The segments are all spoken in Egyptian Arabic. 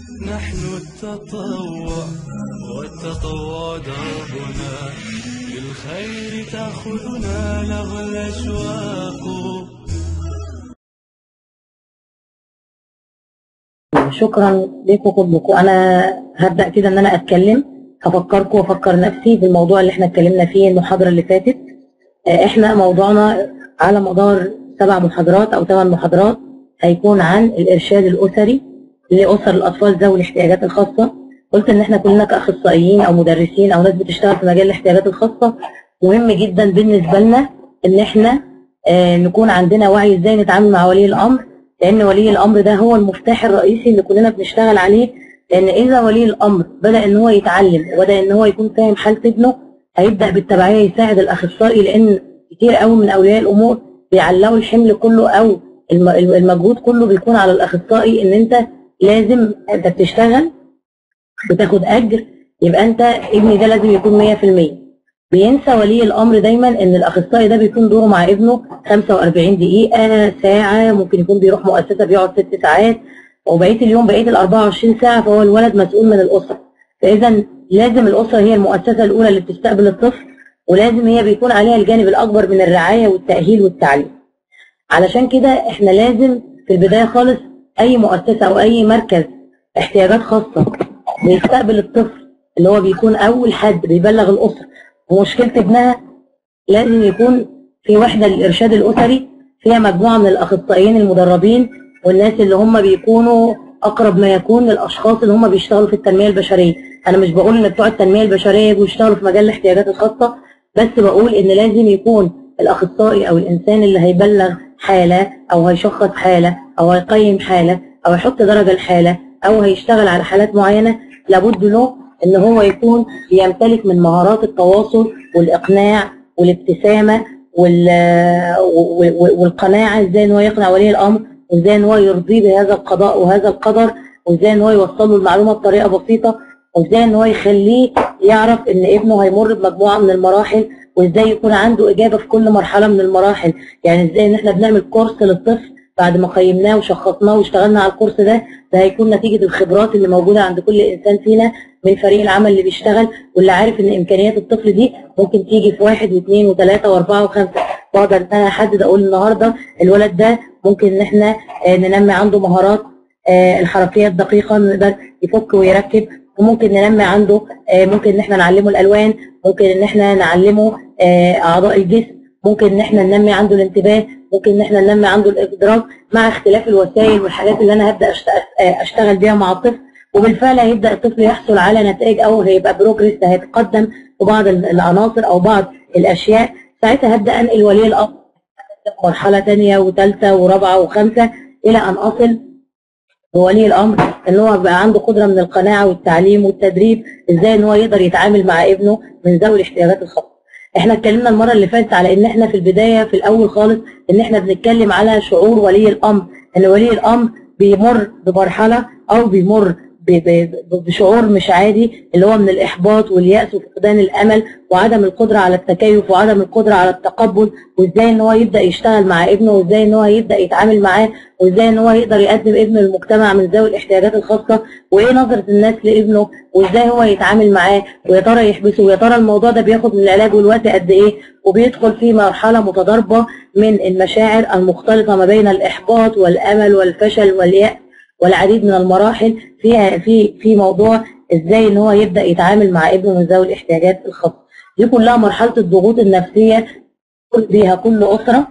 نحن التطوع والتطوع دربنا للخير تأخذنا لغى الأشواق شكرا لكم كلكم انا هبدا كده ان انا اتكلم هفكركم وافكر نفسي بالموضوع اللي احنا اتكلمنا فيه المحاضره اللي فاتت آه، احنا موضوعنا على مدار سبع محاضرات او ثمان محاضرات هيكون عن الارشاد الاسري لاسر الاطفال ذوي الاحتياجات الخاصه قلت ان احنا كلنا كاخصائيين او مدرسين او ناس بتشتغل في مجال الاحتياجات الخاصه مهم جدا بالنسبه لنا ان احنا آه، نكون عندنا وعي ازاي نتعامل مع ولي الامر لان ولي الامر ده هو المفتاح الرئيسي اللي كلنا بنشتغل عليه لان اذا ولي الامر بدا ان هو يتعلم وبدا ان هو يكون فاهم حاله ابنه هيبدا بالتبعيه يساعد الاخصائي لان كتير قوي من اولياء الامور بيعلقوا الحمل كله او الم- المجهود كله بيكون على الاخصائي ان انت لازم انت بتشتغل بتاخد اجر يبقى انت ابني ده لازم يكون 100% بينسى ولي الامر دايما ان الاخصائي ده بيكون دوره مع ابنه 45 دقيقه ساعه ممكن يكون بيروح مؤسسه بيقعد ست ساعات وبقيه اليوم بقيه ال 24 ساعه فهو الولد مسؤول من الاسره فاذا لازم الاسره هي المؤسسه الاولى اللي بتستقبل الطفل ولازم هي بيكون عليها الجانب الاكبر من الرعايه والتاهيل والتعليم علشان كده احنا لازم في البدايه خالص اي مؤسسه او اي مركز احتياجات خاصه بيستقبل الطفل اللي هو بيكون اول حد بيبلغ الاسره ومشكله ابنها لازم يكون في وحده للارشاد الاسري فيها مجموعه من الاخصائيين المدربين والناس اللي هم بيكونوا اقرب ما يكون للاشخاص اللي هم بيشتغلوا في التنميه البشريه انا مش بقول ان بتوع التنميه البشريه يجوا يشتغلوا في مجال الاحتياجات الخاصه بس بقول ان لازم يكون الاخصائي او الانسان اللي هيبلغ حاله او هيشخص حاله او هيقيم حاله او يحط درجه الحاله او هيشتغل على حالات معينه لابد له ان هو يكون بيمتلك من مهارات التواصل والاقناع والابتسامه وال وال- والقناعه ازاي ان هو يقنع ولي الامر وازاي ان هو يرضيه بهذا القضاء وهذا القدر وازاي ان هو يوصل له المعلومه بطريقه بسيطه وازاي ان هو يخليه يعرف ان ابنه هيمر بمجموعه من المراحل وازاي يكون عنده اجابه في كل مرحله من المراحل يعني ازاي ان احنا بنعمل كورس للطفل بعد ما قيمناه وشخصناه واشتغلنا على الكورس ده ده هيكون نتيجه الخبرات اللي موجوده عند كل انسان فينا من فريق العمل اللي بيشتغل واللي عارف ان امكانيات الطفل دي ممكن تيجي في واحد واثنين وثلاثه واربعه وخمسه بقدر ان انا احدد اقول النهارده الولد ده ممكن ان احنا آه، ننمي عنده مهارات آه، الحركيه الدقيقه نقدر يفك ويركب وممكن ننمي عنده آه، ممكن ان احنا نعلمه الالوان ممكن ان احنا نعلمه آه، اعضاء الجسم ممكن ان احنا ننمي عنده الانتباه ممكن ان احنا ننمي عنده الادراك مع اختلاف الوسائل والحاجات اللي انا هبدا أشت- آه، اشتغل بيها مع الطفل وبالفعل هيبدا الطفل يحصل على نتائج او هيبقى بروجريس هيتقدم في بعض ال- العناصر او بعض الاشياء ساعتها هبدا انقل ولي الامر مرحله ثانيه وثالثه ورابعه وخامسه الى ان اصل بولي الامر ان هو بقى عنده قدره من القناعه والتعليم والتدريب ازاي ان هو يقدر يتعامل مع ابنه من ذوي الاحتياجات الخاصه احنا اتكلمنا المره اللي فاتت على ان احنا في البدايه في الاول خالص ان احنا بنتكلم على شعور ولي الامر ان ولي الامر بيمر بمرحله او بيمر ب- ب- بشعور مش عادي اللي هو من الاحباط والياس وفقدان الامل وعدم القدره على التكيف وعدم القدره على التقبل وازاي ان هو يبدا يشتغل مع ابنه وازاي ان هو يبدا يتعامل معاه وازاي ان هو يقدر يقدم ابنه للمجتمع من ذوي الاحتياجات الخاصه وايه نظره الناس لابنه وازاي هو يتعامل معاه ويا ترى يحبسه ويا ترى الموضوع ده بياخد من العلاج والوقت قد ايه وبيدخل في مرحله متضاربه من المشاعر المختلطه ما بين الاحباط والامل والفشل واليأس والعديد من المراحل فيها في في موضوع ازاي ان هو يبدا يتعامل مع ابنه من ذوي الاحتياجات الخاصه دي كلها مرحله الضغوط النفسيه بيها كل اسره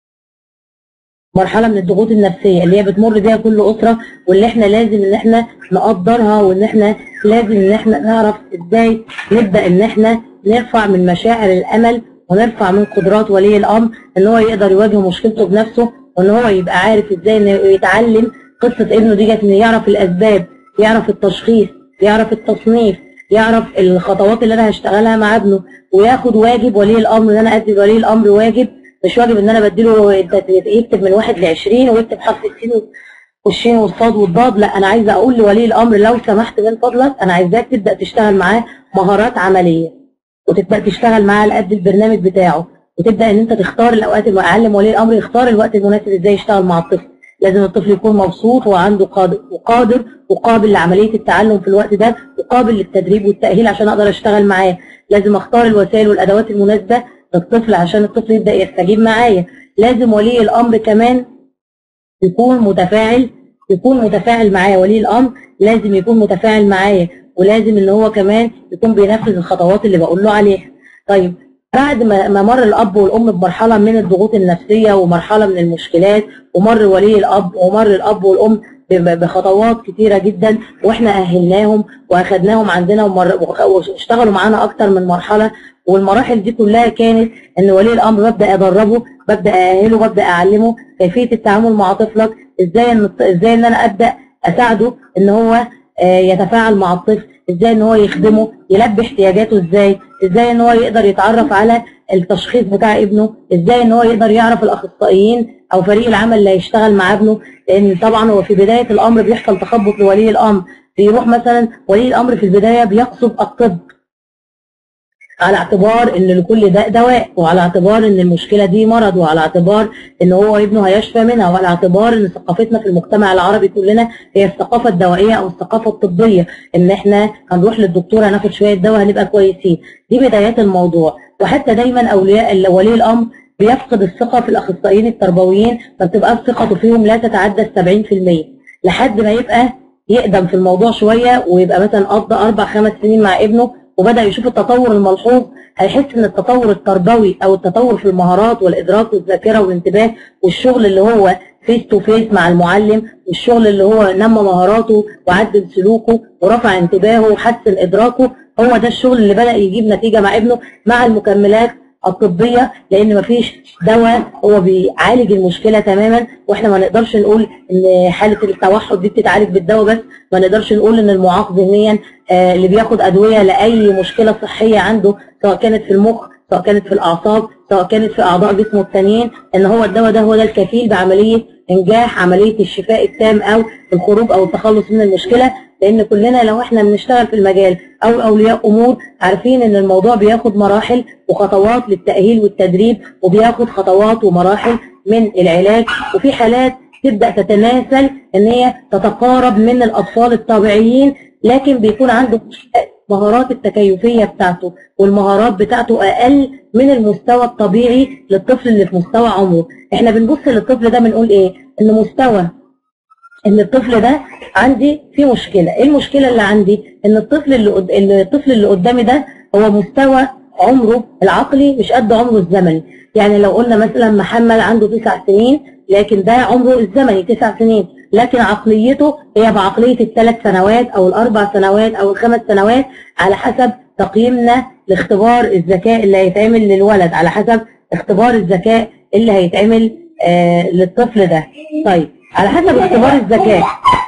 مرحله من الضغوط النفسيه اللي هي بتمر بيها كل اسره واللي احنا لازم ان احنا نقدرها وان احنا لازم ان احنا نعرف ازاي نبدا ان احنا نرفع من مشاعر الامل ونرفع من قدرات ولي الامر ان هو يقدر يواجه مشكلته بنفسه وان هو يبقى عارف ازاي انه يتعلم قصه ابنه دي جت انه يعرف الاسباب يعرف التشخيص يعرف التصنيف يعرف الخطوات اللي انا هشتغلها مع ابنه وياخد واجب ولي الامر ان انا ادي ولي الامر واجب مش واجب ان انا بديله انت يكتب من واحد ل 20 ويكتب حرف السين والشين والصاد والضاد لا انا عايزه اقول لولي الامر لو سمحت من فضلك انا عايزاك تبدا تشتغل معاه مهارات عمليه وتبدا تشتغل معاه على قد البرنامج بتاعه وتبدا ان انت تختار الاوقات الم- اعلم ولي الامر يختار الوقت المناسب ازاي يشتغل مع الطفل لازم الطفل يكون مبسوط وعنده قادر وقادر وقابل لعمليه التعلم في الوقت ده وقابل للتدريب والتاهيل عشان اقدر اشتغل معاه لازم اختار الوسائل والادوات المناسبه للطفل عشان الطفل يبدا يستجيب معايا لازم ولي الامر كمان يكون متفاعل يكون متفاعل معايا ولي الامر لازم يكون متفاعل معايا ولازم ان هو كمان يكون بينفذ الخطوات اللي بقول له عليها طيب بعد ما ما مر الاب والام بمرحله من الضغوط النفسيه ومرحله من المشكلات ومر ولي الاب ومر الاب والام ب- بخطوات كتيره جدا واحنا اهلناهم واخدناهم عندنا ومر- واشتغلوا معانا اكتر من مرحله والمراحل دي كلها كانت ان ولي الامر ببدا ادربه ببدا ااهله ببدا اعلمه كيفيه التعامل مع طفلك ازاي ان ازاي ان انا ابدا اساعده ان هو آه، يتفاعل مع الطفل ازاي ان هو يخدمه يلبي احتياجاته ازاي ازاي ان هو يقدر يتعرف على التشخيص بتاع ابنه ازاي ان هو يقدر يعرف الاخصائيين او فريق العمل اللي هيشتغل مع ابنه لان طبعا هو في بدايه الامر بيحصل تخبط لولي الامر بيروح مثلا ولي الامر في البدايه بيقصد الطب على اعتبار ان لكل داء دواء وعلى اعتبار ان المشكله دي مرض وعلى اعتبار ان هو ابنه هيشفى منها وعلى اعتبار ان ثقافتنا في المجتمع العربي كلنا هي الثقافه الدوائيه او الثقافه الطبيه ان احنا هنروح للدكتور هناخد شويه دواء هنبقى كويسين دي بدايات الموضوع وحتى دايما اولياء ولي الامر بيفقد الثقه في الاخصائيين التربويين ما بتبقاش ثقته فيهم لا تتعدى ال 70% لحد ما يبقى يقدم في الموضوع شويه ويبقى مثلا قضى اربع خمس سنين مع ابنه وبدا يشوف التطور الملحوظ هيحس ان التطور التربوي او التطور في المهارات والادراك والذاكره والانتباه والشغل اللي هو فيس تو فيس مع المعلم والشغل اللي هو نمى مهاراته وعدل سلوكه ورفع انتباهه وحسن ادراكه هو ده الشغل اللي بدا يجيب نتيجه مع ابنه مع المكملات الطبيه لان مفيش دواء هو بيعالج المشكله تماما واحنا ما نقدرش نقول ان حاله التوحد دي بتتعالج بالدواء بس ما نقدرش نقول ان المعاق ذهنيا آه، اللي بياخد ادويه لاي مشكله صحيه عنده سواء كانت في المخ سواء كانت في الاعصاب سواء كانت في اعضاء جسمه التانيين ان هو الدواء ده هو ده الكفيل بعمليه انجاح عمليه الشفاء التام او الخروج او التخلص من المشكله لان كلنا لو احنا بنشتغل في المجال او اولياء امور عارفين ان الموضوع بياخد مراحل وخطوات للتاهيل والتدريب وبياخد خطوات ومراحل من العلاج وفي حالات تبدا تتناسل ان هي تتقارب من الاطفال الطبيعيين لكن بيكون عنده مهارات التكيفيه بتاعته والمهارات بتاعته اقل من المستوى الطبيعي للطفل اللي في مستوى عمره احنا بنبص للطفل ده بنقول ايه ان مستوى ان الطفل ده عندي في مشكله ايه المشكله اللي عندي ان الطفل اللي قد... اللي- الطفل اللي قدامي ده هو مستوى عمره العقلي مش قد عمره الزمني يعني لو قلنا مثلا محمد عنده تسع سنين لكن ده عمره الزمني تسع سنين لكن عقليته هي بعقليه الثلاث سنوات او الاربع سنوات او الخمس سنوات على حسب تقييمنا لاختبار الذكاء اللي هيتعمل للولد على حسب اختبار الذكاء اللي هيتعمل آه للطفل ده طيب على حسب اختبار الذكاء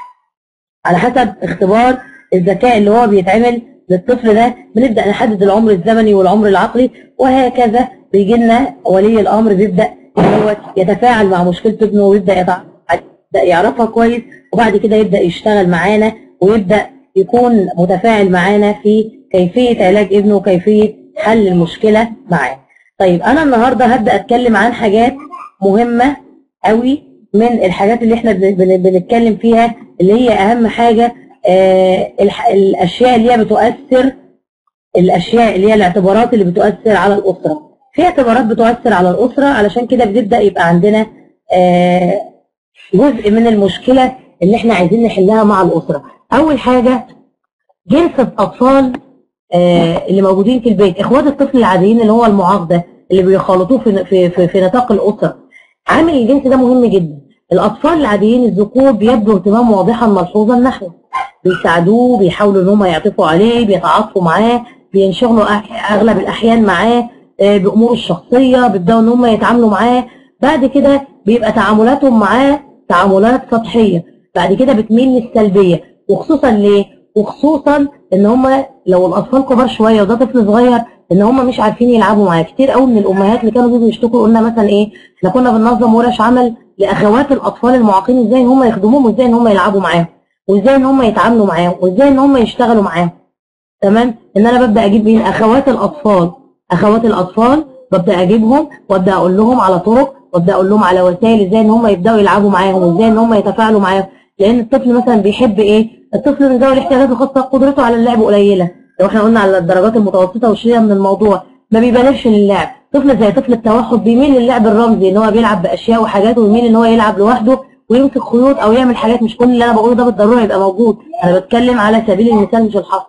على حسب اختبار الذكاء اللي هو بيتعمل للطفل ده بنبدا نحدد العمر الزمني والعمر العقلي وهكذا بيجي لنا ولي الامر بيبدا إن هو يتفاعل مع مشكله ابنه ويبدا يتع- يبدا يعرفها كويس وبعد كده يبدا يشتغل معانا ويبدا يكون متفاعل معانا في كيفيه علاج ابنه وكيفيه حل المشكله معاه. طيب انا النهارده هبدا اتكلم عن حاجات مهمه قوي من الحاجات اللي احنا بن- بن- بنتكلم فيها اللي هي اهم حاجه آه، الح- الاشياء اللي هي بتؤثر الاشياء اللي هي الاعتبارات اللي بتؤثر على الاسره في اعتبارات بتؤثر على الاسره علشان كده بنبدا يبقى عندنا آه، جزء من المشكله اللي احنا عايزين نحلها مع الاسره اول حاجه جنس الاطفال آه، اللي موجودين في البيت اخوات الطفل العاديين اللي هو المعاق ده اللي بيخالطوه في في في, في نطاق الاسره عامل الجنس ده مهم جدا الاطفال العاديين الذكور بيبدوا اهتمام واضحا ملحوظا نحوه بيساعدوه بيحاولوا ان هم يعطفوا عليه بيتعاطفوا معاه بينشغلوا أح- اغلب الاحيان معاه آه، باموره الشخصيه بيبداوا ان هم يتعاملوا معاه بعد كده بيبقى تعاملاتهم معاه تعاملات سطحيه بعد كده بتميل للسلبيه وخصوصا ليه وخصوصا ان هم لو الاطفال كبار شويه وده طفل صغير ان هم مش عارفين يلعبوا معاه كتير قوي من الامهات اللي كانوا بيجوا يشتكوا قلنا مثلا ايه احنا كنا بننظم ورش عمل لاخوات الاطفال المعاقين ازاي ان هم يخدموهم وازاي ان هم يلعبوا معاهم وازاي ان هم يتعاملوا معاهم وازاي ان هم يشتغلوا معاهم تمام ان انا ببدا اجيب مين اخوات الاطفال اخوات الاطفال ببدا اجيبهم وابدا اقول لهم على طرق وابدا اقول لهم على وسائل ازاي ان هم يبداوا يلعبوا معاهم وازاي ان هم يتفاعلوا معاهم لان الطفل مثلا بيحب ايه الطفل من ذوي الاحتياجات الخاصه قدرته على اللعب قليله لو احنا قلنا على الدرجات المتوسطه والشديده من الموضوع ما بيبالغش للعب طفل زي طفل التوحد بيميل للعب الرمزي ان هو بيلعب باشياء وحاجات ويميل ان هو يلعب لوحده ويمسك خيوط او يعمل حاجات مش كل اللي انا بقوله ده بالضروره يبقى موجود انا بتكلم على سبيل المثال مش الحصر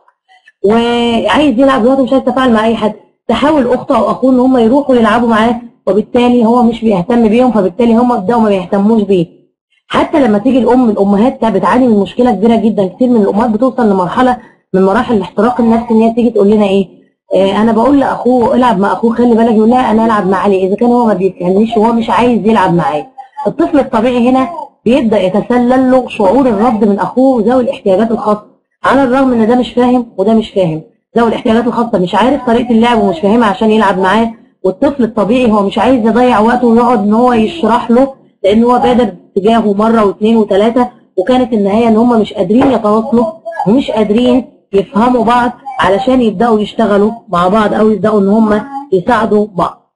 وعايز يلعب لوحده مش عايز يتفاعل مع اي حد تحاول اخته او اخوه ان هم يروحوا يلعبوا معاه وبالتالي هو مش بيهتم بيهم فبالتالي هم يبداوا ما بيهتموش بيه حتى لما تيجي الام الامهات بتعاني من مشكله كبيره جدا كتير من الامهات بتوصل لمرحله من مراحل الاحتراق النفسي ان هي تيجي تقول لنا ايه آه انا بقول لاخوه العب مع اخوه خلي بالك يقول لا انا العب مع علي اذا كان هو ما بيفهمنيش وهو مش عايز يلعب معايا الطفل الطبيعي هنا بيبدا يتسلل له شعور الرفض من اخوه ذوي الاحتياجات الخاصه على الرغم ان ده مش فاهم وده مش فاهم ذوي الاحتياجات الخاصه مش عارف طريقه اللعب ومش فاهمها عشان يلعب معاه والطفل الطبيعي هو مش عايز يضيع وقته ويقعد ان هو يشرح له لان هو بادر تجاهه مره واثنين وثلاثه وكانت النهايه ان هم مش قادرين يتواصلوا ومش قادرين يفهموا بعض علشان يبداوا يشتغلوا مع بعض او يبداوا ان هم يساعدوا بعض.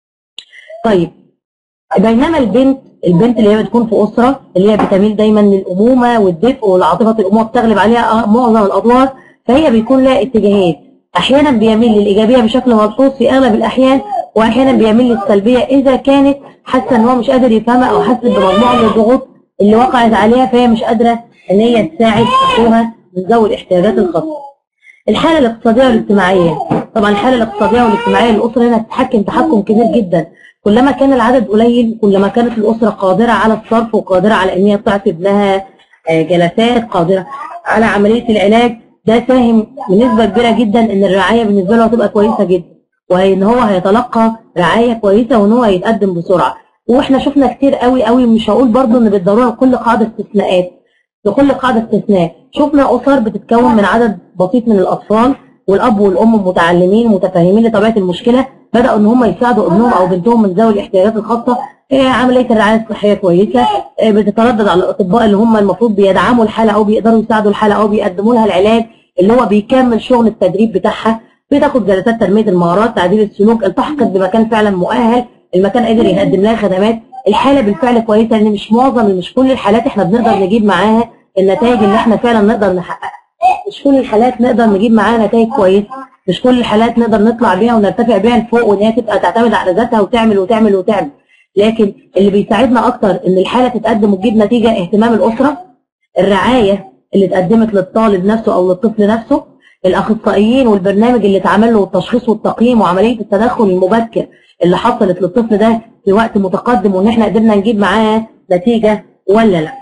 طيب بينما البنت البنت اللي هي بتكون في اسره اللي هي بتميل دايما للامومه والدفء والعاطفه الامومه بتغلب عليها معظم الادوار فهي بيكون لها اتجاهات احيانا بيميل للايجابيه بشكل ملحوظ في اغلب الاحيان واحيانا بيميل للسلبيه اذا كانت حاسه ان هو مش قادر يفهمها او حاسه بمجموعه من الضغوط اللي وقعت عليها فهي مش قادره ان هي تساعد اخوها من ذوي الاحتياجات الخاصه. الحاله الاقتصاديه والاجتماعيه طبعا الحاله الاقتصاديه والاجتماعيه للاسره هنا تتحكم تحكم كبير جدا كلما كان العدد قليل كلما كانت الاسره قادره على الصرف وقادره على ان هي تعطي ابنها جلسات قادره على عمليه العلاج ده ساهم بنسبه كبيره جدا ان الرعايه بالنسبه له هتبقى كويسه جدا وان هو هيتلقى رعايه كويسه وان هو يتقدم بسرعه واحنا شفنا كتير قوي قوي مش هقول برضو ان بالضروره لكل قاعده استثناءات لكل قاعده استثناء شفنا اسر بتتكون من عدد بسيط من الاطفال والاب والام متعلمين متفاهمين لطبيعه المشكله بداوا ان هم يساعدوا ابنهم او بنتهم من ذوي الاحتياجات الخاصه عمليه الرعايه الصحيه كويسه بتتردد على الاطباء اللي هم المفروض بيدعموا الحاله او بيقدروا يساعدوا الحاله او بيقدموا لها العلاج اللي هو بيكمل شغل التدريب بتاعها بتاخد جلسات تنميه المهارات تعديل السلوك التحقت بمكان فعلا مؤهل المكان قادر يقدم لها خدمات الحاله بالفعل كويسه لان مش معظم مش كل الحالات احنا بنقدر نجيب معاها النتائج اللي احنا فعلا نقدر نحققها مش كل الحالات نقدر نجيب معاها نتائج كويسه مش كل الحالات نقدر نطلع بيها ونرتفع بيها لفوق وان هي تبقى تعتمد على ذاتها وتعمل وتعمل وتعمل لكن اللي بيساعدنا اكتر ان الحاله تتقدم وتجيب نتيجه اهتمام الاسره الرعايه اللي اتقدمت للطالب نفسه او للطفل نفسه الاخصائيين والبرنامج اللي اتعمل له التشخيص والتقييم وعمليه التدخل المبكر اللي حصلت للطفل ده في وقت متقدم وان احنا قدرنا نجيب معاه نتيجه ولا لا.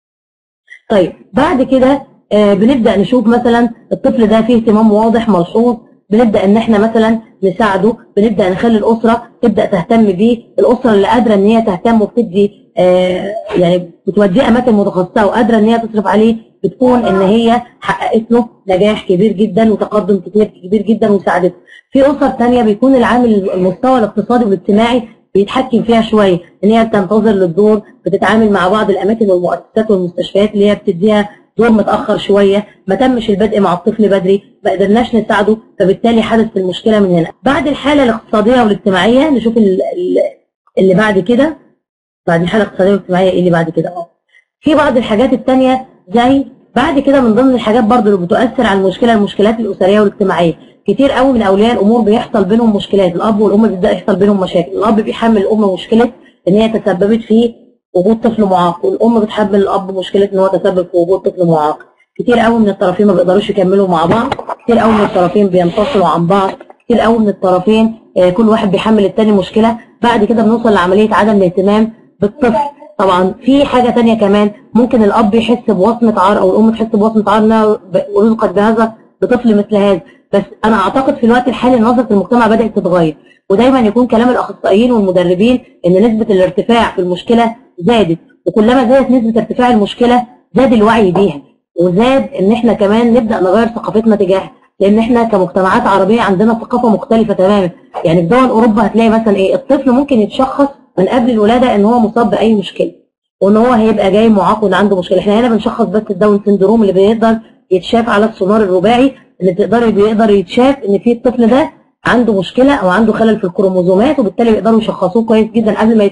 طيب بعد كده آه بنبدا نشوف مثلا الطفل ده فيه اهتمام واضح ملحوظ بنبدا ان احنا مثلا نساعده بنبدا نخلي الاسره تبدا تهتم بيه الاسره اللي قادره ان هي تهتم وبتدي آه يعني بتوديه اماكن متخصصه وقادره ان هي تصرف عليه بتكون ان هي حققت له نجاح كبير جدا وتقدم كتير كبير جدا وساعدته في اسر ثانيه بيكون العامل المستوى الاقتصادي والاجتماعي بيتحكم فيها شويه ان هي بتنتظر للدور بتتعامل مع بعض الاماكن والمؤسسات والمستشفيات اللي هي بتديها دور متاخر شويه ما تمش البدء مع الطفل بدري ما قدرناش نساعده فبالتالي حدثت المشكله من هنا بعد الحاله الاقتصاديه والاجتماعيه نشوف اللي بعد كده بعد الحاله الاقتصاديه والاجتماعيه ايه اللي بعد كده اه في بعض الحاجات الثانيه زي بعد كده من ضمن الحاجات برضه اللي بتؤثر على المشكله المشكلات الاسريه والاجتماعيه كتير قوي من اولياء الامور بيحصل بينهم مشكلات الاب والام بيبدا يحصل بينهم مشاكل الاب بيحمل الام مشكله ان هي تسببت في وجود طفل معاق والام بتحمل الاب مشكله ان هو تسبب في وجود طفل معاق كتير قوي من الطرفين ما بيقدروش يكملوا مع بعض كتير قوي من الطرفين بينفصلوا عن بعض كتير قوي من الطرفين آه كل واحد بيحمل التاني مشكله بعد كده بنوصل لعمليه عدم الاهتمام بالطفل طبعا في حاجه ثانيه كمان ممكن الاب يحس بوصمه عار او الام تحس بوصمه عار انها رزقت بهذا بطفل مثل هذا بس انا اعتقد في الوقت الحالي نظره المجتمع بدات تتغير ودايما يكون كلام الاخصائيين والمدربين ان نسبه الارتفاع في المشكله زادت وكلما زادت نسبه ارتفاع المشكله زاد الوعي بيها وزاد ان احنا كمان نبدا نغير ثقافتنا تجاهها لان احنا كمجتمعات عربيه عندنا ثقافه مختلفه تماما يعني في دول اوروبا هتلاقي مثلا ايه الطفل ممكن يتشخص من قبل الولاده ان هو مصاب باي مشكله وان هو هيبقى جاي معاق وان عنده مشكله احنا هنا بنشخص بس الداون سندروم اللي بيقدر يتشاف على السونار الرباعي اللي تقدر بيقدر يتشاف ان في الطفل ده عنده مشكله او عنده خلل في الكروموزومات وبالتالي بيقدروا يشخصوه كويس جدا قبل ما يتولد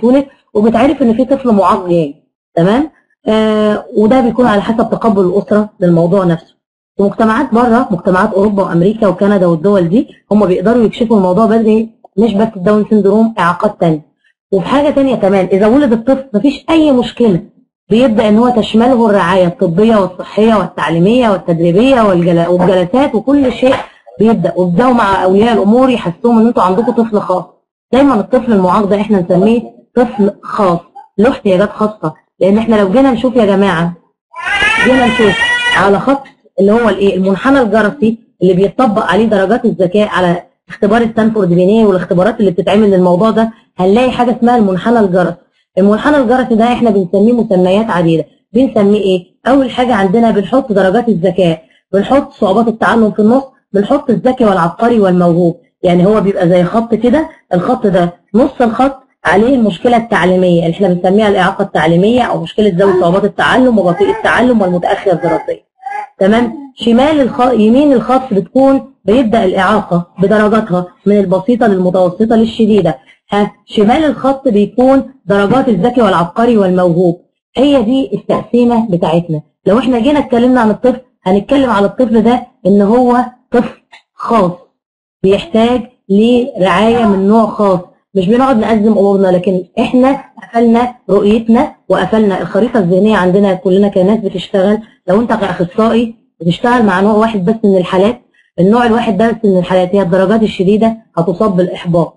وبتعرف ان في طفل معاق جاي تمام آه وده بيكون على حسب تقبل الاسره للموضوع نفسه ومجتمعات بره مجتمعات اوروبا وامريكا وكندا والدول دي هم بيقدروا يكشفوا الموضوع بدري مش بس الداون سيندروم اعاقات تانية وفي حاجه تانية كمان اذا ولد الطفل مفيش اي مشكله بيبدا ان هو تشمله الرعايه الطبيه والصحيه والتعليميه والتدريبيه والجل- والجلسات وكل شيء بيبدا وابداوا مع اولياء الامور يحسوهم ان انتوا عندكم طفل خاص دايما الطفل المعاق ده احنا نسميه طفل خاص له احتياجات خاصه لان احنا لو جينا نشوف يا جماعه جينا نشوف على خط اللي هو الايه المنحنى الجرسي اللي بيطبق عليه درجات الذكاء على اختبار ستانفورد بينيه والاختبارات اللي بتتعمل للموضوع ده هنلاقي حاجه اسمها المنحنى الجرسي المنحنى الجرسي ده احنا بنسميه مسميات عديده بنسميه ايه اول حاجه عندنا بنحط درجات الذكاء بنحط صعوبات التعلم في النص بنحط الذكي والعبقري والموهوب يعني هو بيبقى زي خط كده الخط ده نص الخط عليه المشكله التعليميه اللي احنا بنسميها الاعاقه التعليميه او مشكله ذوي صعوبات التعلم وبطيء التعلم والمتاخر دراسيا تمام شمال الخ... يمين الخط بتكون بيبدا الاعاقه بدرجاتها من البسيطه للمتوسطه للشديده ها شمال الخط بيكون درجات الذكي والعبقري والموهوب هي دي التقسيمه بتاعتنا لو احنا جينا اتكلمنا عن الطفل هنتكلم على الطفل ده ان هو طفل خاص بيحتاج لرعايه من نوع خاص مش بنقعد نقدم امورنا لكن احنا قفلنا رؤيتنا وقفلنا الخريطه الذهنيه عندنا كلنا كناس بتشتغل لو انت كاخصائي بتشتغل مع نوع واحد بس من الحالات النوع الواحد ده بس من الحالات هي الدرجات الشديده هتصاب بالاحباط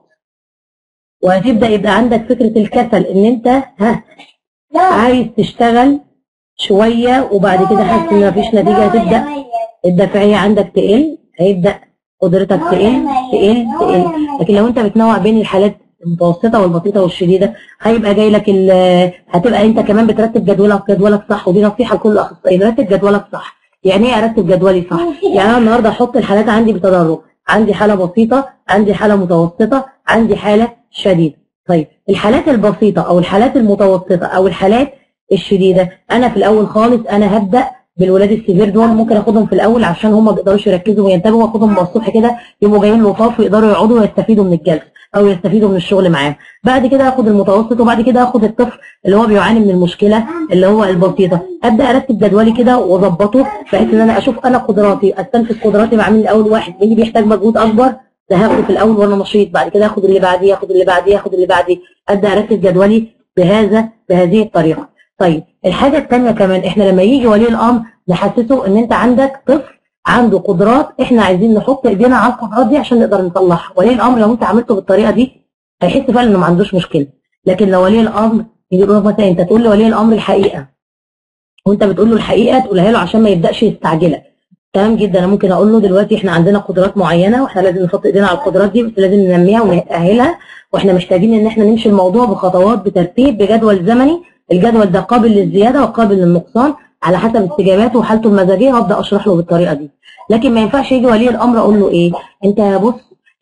وهتبدا يبقى عندك فكره الكسل ان انت ها عايز تشتغل شويه وبعد كده حاسس ان مفيش نتيجه هتبدا الدافعيه عندك تقل هيبدا قدرتك تقل تقل تقل لكن لو انت بتنوع بين الحالات المتوسطه والبسيطه والشديده هيبقى جاي لك ال- هتبقى انت كمان بترتب جدولك جدولك صح ودي نصيحه لكل اخصائي رتب جدولك صح يعني ايه ارتب جدولي صح يعني انا النهارده احط الحالات عندي بتدرج عندي حاله بسيطه عندي حاله متوسطه عندي حاله شديده طيب الحالات البسيطه او الحالات المتوسطه او الحالات الشديده انا في الاول خالص انا هبدا بالولاد السيفير دول ممكن اخدهم في الاول عشان هم ما بيقدروش يركزوا وينتبهوا واخدهم بقى الصبح كده يبقوا جايين لطاف ويقدروا يقعدوا ويستفيدوا من الجلسه او يستفيدوا من الشغل معاهم بعد كده اخد المتوسط وبعد كده اخد الطفل اللي هو بيعاني من المشكله اللي هو البسيطه ابدا ارتب جدولي كده واظبطه بحيث ان انا اشوف انا قدراتي استنفذ قدراتي مع مين الاول واحد مين اللي بيحتاج مجهود اكبر ده هاخده في الاول وانا نشيط بعد كده اخد اللي بعديه اخد اللي بعديه اخد اللي بعديه ابدا ارتب جدولي بهذا بهذه الطريقه طيب الحاجه الثانيه كمان احنا لما يجي ولي الامر نحسسه ان انت عندك طفل عنده قدرات احنا عايزين نحط ايدينا على القدرات دي عشان نقدر نطلعها ولي الامر لو انت عملته بالطريقه دي هيحس فعلا انه ما عندوش مشكله لكن لو ولي الامر يجي يقول لك مثلا انت تقول لولي الامر الحقيقه وانت بتقول له الحقيقه تقولها له عشان ما يبداش يستعجلك تمام جدا انا ممكن اقول له دلوقتي احنا عندنا قدرات معينه واحنا لازم نحط ايدينا على القدرات دي بس لازم ننميها ونأهلها واحنا محتاجين ان احنا نمشي الموضوع بخطوات بترتيب بجدول زمني الجدول ده قابل للزياده وقابل للنقصان على حسب استجاباته وحالته المزاجيه وابدا اشرح له بالطريقه دي لكن ما ينفعش يجي ولي الامر اقول له ايه انت بص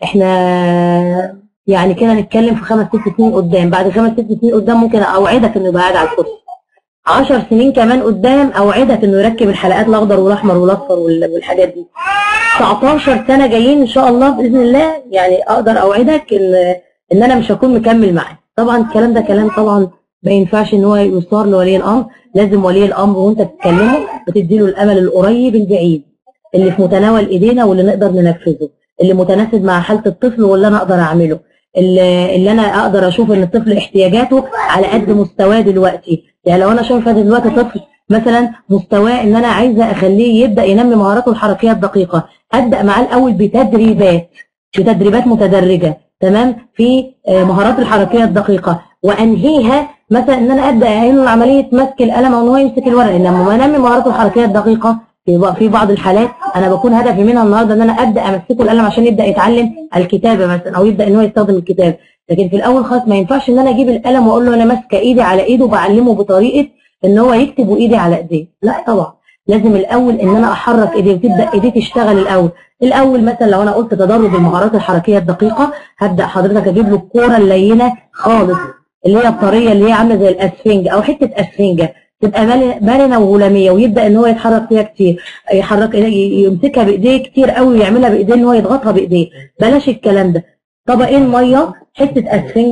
احنا يعني كده نتكلم في خمس ست سنين قدام بعد خمس ست سنين قدام ممكن اوعدك انه يبقى قاعد على الكرسي 10 سنين كمان قدام اوعدك انه يركب الحلقات الاخضر والاحمر والاصفر وال- والحاجات دي 19 سنه جايين ان شاء الله باذن الله يعني اقدر اوعدك ان ان انا مش هكون مكمل معاه طبعا الكلام ده كلام طبعا ما ينفعش ان هو يصار لولي الامر لازم ولي الامر وانت بتكلمه بتديله الامل القريب البعيد اللي في متناول ايدينا واللي نقدر ننفذه اللي متناسب مع حاله الطفل واللي انا اقدر اعمله اللي, اللي انا اقدر اشوف ان الطفل احتياجاته على قد مستواه دلوقتي يعني لو انا شايفه دلوقتي طفل مثلا مستواه ان انا عايزه اخليه يبدا ينمي مهاراته الحركيه الدقيقه ابدا معاه الاول بتدريبات بتدريبات متدرجه تمام في آه، مهارات الحركيه الدقيقه وانهيها مثلا ان انا ابدا اعينه عمليه مسك القلم او ان هو يمسك الورق لما انمي مهاراته الحركيه الدقيقه في بع- في بعض الحالات انا بكون هدفي منها النهارده ان انا ابدا امسكه القلم عشان يبدا يتعلم الكتابه مثلا او يبدا ان هو يستخدم الكتاب لكن في الاول خالص ما ينفعش ان انا اجيب القلم واقول له انا ماسكه ايدي على ايده وبعلمه بطريقه ان هو يكتب وايدي على ايديه لا طبعا لازم الاول ان انا احرك ايديه وتبدا ايديه تشتغل الاول الاول مثلا لو انا قلت تدرب المهارات الحركيه الدقيقه هبدا حضرتك اجيب له الكوره اللينه خالص اللي هي الطريه اللي هي عامله زي الاسفنج او حته اسفنجه تبقى مرنه مرنة وغلاميه ويبدا ان هو يتحرك فيها كتير يحرك ي- يمسكها بايديه كتير قوي ويعملها بايديه ان هو يضغطها بايديه بلاش الكلام ده طبقين ميه حته اسفنجه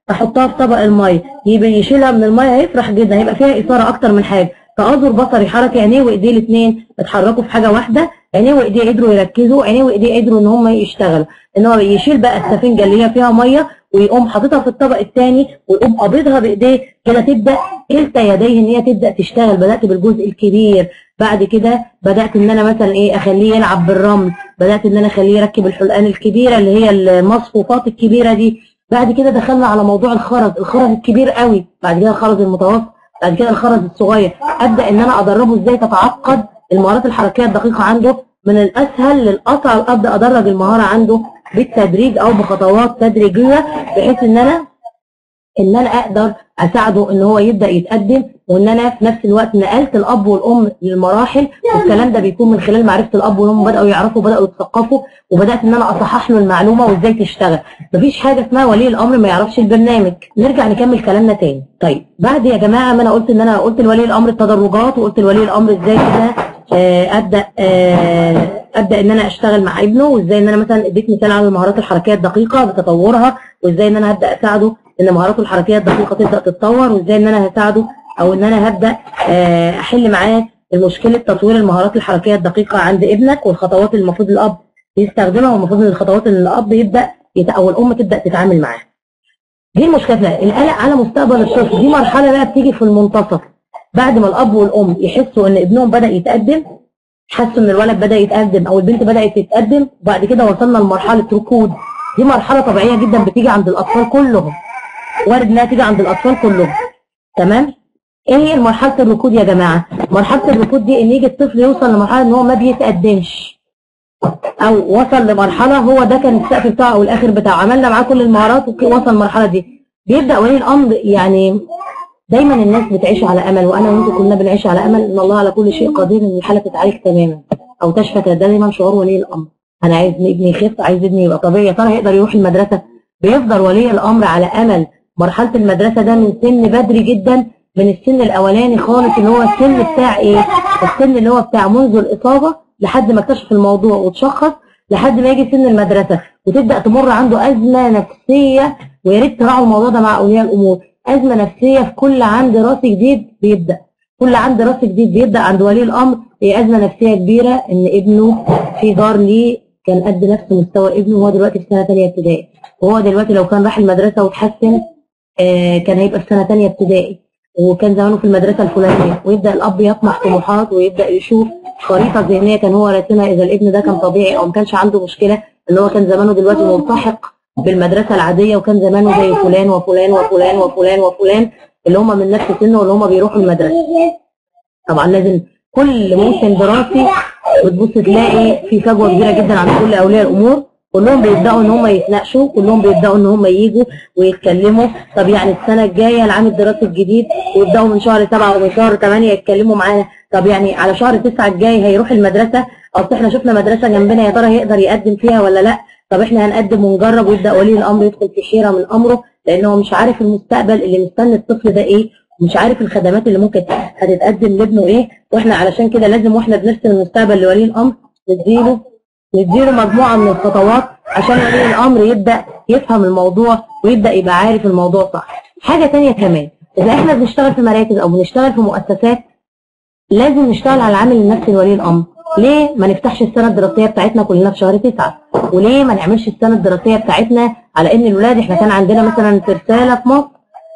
احطها في طبق الميه يبقى يشيلها من الميه هيفرح جدا هيبقى فيها اثاره اكتر من حاجه تآزر بصري حركه عينيه وايديه الاثنين اتحركوا في حاجه واحده عينيه وايديه قدروا يركزوا عينيه وايديه قدروا ان هم يشتغلوا ان هو يشيل بقى السفنجه اللي هي فيها ميه ويقوم حاططها في الطبق الثاني ويقوم قابضها بايديه كده تبدا كلتا يديه ان هي تبدا تشتغل بدات بالجزء الكبير بعد كده بدات ان انا مثلا ايه اخليه يلعب بالرمل بدات ان انا اخليه يركب الحلقان الكبيره اللي هي المصفوفات الكبيره دي بعد كده دخلنا على موضوع الخرز الخرز الكبير قوي بعد كده الخرز المتوسط بعد كده الخرز الصغير ابدا ان انا ادربه ازاي تتعقد المهارات الحركيه الدقيقه عنده من الاسهل للاصعب ابدا ادرج المهاره عنده بالتدريج او بخطوات تدريجيه بحيث ان انا ان انا اقدر اساعده ان هو يبدا يتقدم وان انا في نفس الوقت نقلت الاب والام للمراحل والكلام ده بيكون من خلال معرفه الاب والام بداوا يعرفوا بداوا يتثقفوا وبدات ان انا اصحح له المعلومه وازاي تشتغل مفيش حاجه اسمها ولي الامر ما يعرفش البرنامج نرجع نكمل كلامنا تاني طيب بعد يا جماعه ما انا قلت ان انا قلت لولي الامر التدرجات وقلت لولي الامر ازاي كده آه، ابدا آه، ابدا ان انا اشتغل مع ابنه وازاي ان انا مثلا اديت مثال على المهارات الحركيه الدقيقه بتطورها وازاي ان انا هبدا اساعده ان مهاراته الحركيه الدقيقه تبدا تتطور وازاي ان انا هساعده او ان انا هبدا آه، احل معاه المشكله تطوير المهارات الحركيه الدقيقه عند ابنك والخطوات اللي المفروض الاب يستخدمها والمفروض ان الخطوات اللي الاب يبدا يت- او الام تبدا تتعامل معاها. دي المشكله بقى القلق على مستقبل الطفل دي مرحله بقى بتيجي في المنتصف بعد ما الاب والام يحسوا ان ابنهم بدا يتقدم حسوا ان الولد بدا يتقدم او البنت بدات تتقدم وبعد كده وصلنا لمرحله ركود دي مرحله طبيعيه جدا بتيجي عند الاطفال كلهم وارد انها تيجي عند الاطفال كلهم تمام ايه هي مرحله الركود يا جماعه مرحله الركود دي ان يجي الطفل يوصل لمرحله ان هو ما بيتقدمش او وصل لمرحله هو ده كان السقف بتاعه او الاخر بتاعه عملنا معاه كل المهارات ووصل المرحله دي بيبدا ولي الامر يعني دايما الناس بتعيش على امل وانا وانتم كلنا بنعيش على امل ان الله على كل شيء قدير ان الحاله تتعالج تماما او تشفى ده دايما شعور ولي الامر انا عايز ابني يخف عايز ابني يبقى طبيعي يا ترى هيقدر يروح المدرسه بيفضل ولي الامر على امل مرحله المدرسه ده من سن بدري جدا من السن الاولاني خالص اللي هو السن بتاع ايه السن اللي هو بتاع منذ الاصابه لحد ما اكتشف الموضوع وتشخص لحد ما يجي سن المدرسه وتبدا تمر عنده ازمه نفسيه ويا ريت تراعوا الموضوع ده مع اولياء الامور ازمه نفسيه في كل عام دراسي جديد بيبدا كل عام دراسي جديد بيبدا عند ولي الامر هي ازمه نفسيه كبيره ان ابنه في جار ليه كان قد نفس مستوى ابنه وهو دلوقتي في سنه ثانيه ابتدائي وهو دلوقتي لو كان راح المدرسه وتحسن آه، كان هيبقى في سنه ثانيه ابتدائي وكان زمانه في المدرسه الفلانيه ويبدا الاب يطمح طموحات ويبدا يشوف خريطه ذهنيه كان هو راسمها اذا الابن ده كان طبيعي او ما كانش عنده مشكله ان هو كان زمانه دلوقتي ملتحق بالمدرسه العاديه وكان زمانه زي فلان وفلان وفلان وفلان وفلان اللي هم من نفس سنه واللي هم بيروحوا المدرسه طبعا لازم كل موسم دراسي بتبص تلاقي في فجوه كبيره جدا عند كل اولياء الامور كلهم بيبداوا ان هم يتناقشوا كلهم بيبداوا ان هم يجوا ويتكلموا طب يعني السنه الجايه العام الدراسي الجديد ويبداوا من شهر سبعه ومن شهر ثمانيه يتكلموا معانا طب يعني على شهر تسعه الجاي هيروح المدرسه اصل احنا شفنا مدرسه جنبنا يا ترى هيقدر يقدم فيها ولا لا طب احنا هنقدم ونجرب ويبدا ولي الامر يدخل في حيره من امره لان هو مش عارف المستقبل اللي مستني الطفل ده ايه مش عارف الخدمات اللي ممكن هتتقدم لابنه ايه واحنا علشان كده لازم واحنا بنرسم المستقبل لولي الامر نديله نديله مجموعه من الخطوات عشان ولي الامر يبدا يفهم الموضوع ويبدا يبقى عارف الموضوع صح حاجه تانية كمان اذا احنا بنشتغل في مراكز او بنشتغل في مؤسسات لازم نشتغل على العامل النفسي لولي الامر ليه ما نفتحش السنه الدراسيه بتاعتنا كلنا في شهر تسعة وليه ما نعملش السنه الدراسيه بتاعتنا على ان الولاد احنا كان عندنا مثلا في رساله في مصر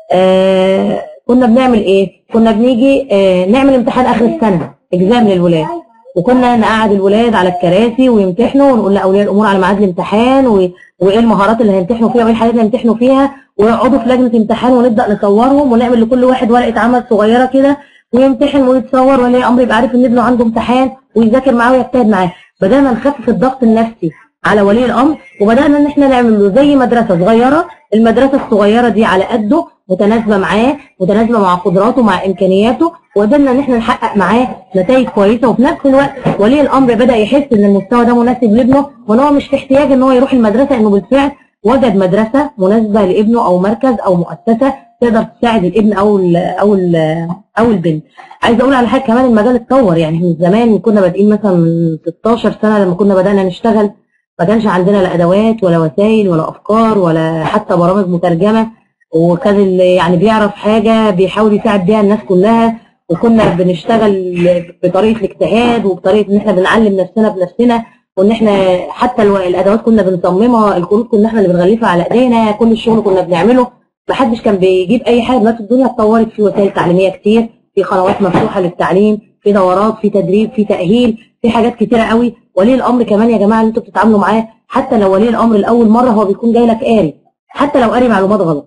آه كنا بنعمل ايه كنا بنيجي آه نعمل امتحان اخر السنه اجزام للولاد وكنا نقعد الولاد على الكراسي ويمتحنوا ونقول لاولياء الامور على ميعاد الامتحان و... وايه المهارات اللي هيمتحنوا فيها وايه الحاجات اللي هيمتحنوا فيها ويقعدوا في لجنه امتحان ونبدا نصورهم ونعمل لكل واحد ورقه عمل صغيره كده ويمتحن ويتصور ولي امر يبقى عارف ان ابنه عنده امتحان ويذاكر معاه ويجتهد معاه بدانا نخفف الضغط النفسي على ولي الامر وبدانا ان احنا نعمل له زي مدرسه صغيره المدرسه الصغيره دي على قده متناسبه معاه متناسبه مع قدراته مع امكانياته وقدرنا ان احنا نحقق معاه نتائج كويسه وفي نفس الوقت ولي الامر بدا يحس ان المستوى ده مناسب لابنه وان هو مش في احتياج ان هو يروح المدرسه انه بالفعل وجد مدرسه مناسبه لابنه او مركز او مؤسسه تقدر تساعد الابن او ال او ال او البنت عايزه اقول على حاجه كمان المجال اتطور يعني من زمان كنا بادئين مثلا من 16 سنه لما كنا بدانا نشتغل ما كانش عندنا لا ادوات ولا وسائل ولا افكار ولا حتى برامج مترجمه وكان اللي يعني بيعرف حاجه بيحاول يساعد بيها الناس كلها وكنا بنشتغل بطريقه الاجتهاد وبطريقه ان احنا بنعلم نفسنا بنفسنا وان احنا حتى الو- الادوات كنا بنصممها الكروت كنا احنا اللي بنغلفها على ايدينا كل الشغل كنا بنعمله محدش كان بيجيب اي حاجه دلوقتي الدنيا اتطورت في وسائل تعليميه كتير في قنوات مفتوحه للتعليم في دورات في تدريب في تاهيل في حاجات كتيره قوي ولي الامر كمان يا جماعه اللي انتوا بتتعاملوا معاه حتى لو ولي الامر لاول مره هو بيكون جاي لك قاري حتى لو قاري معلومات غلط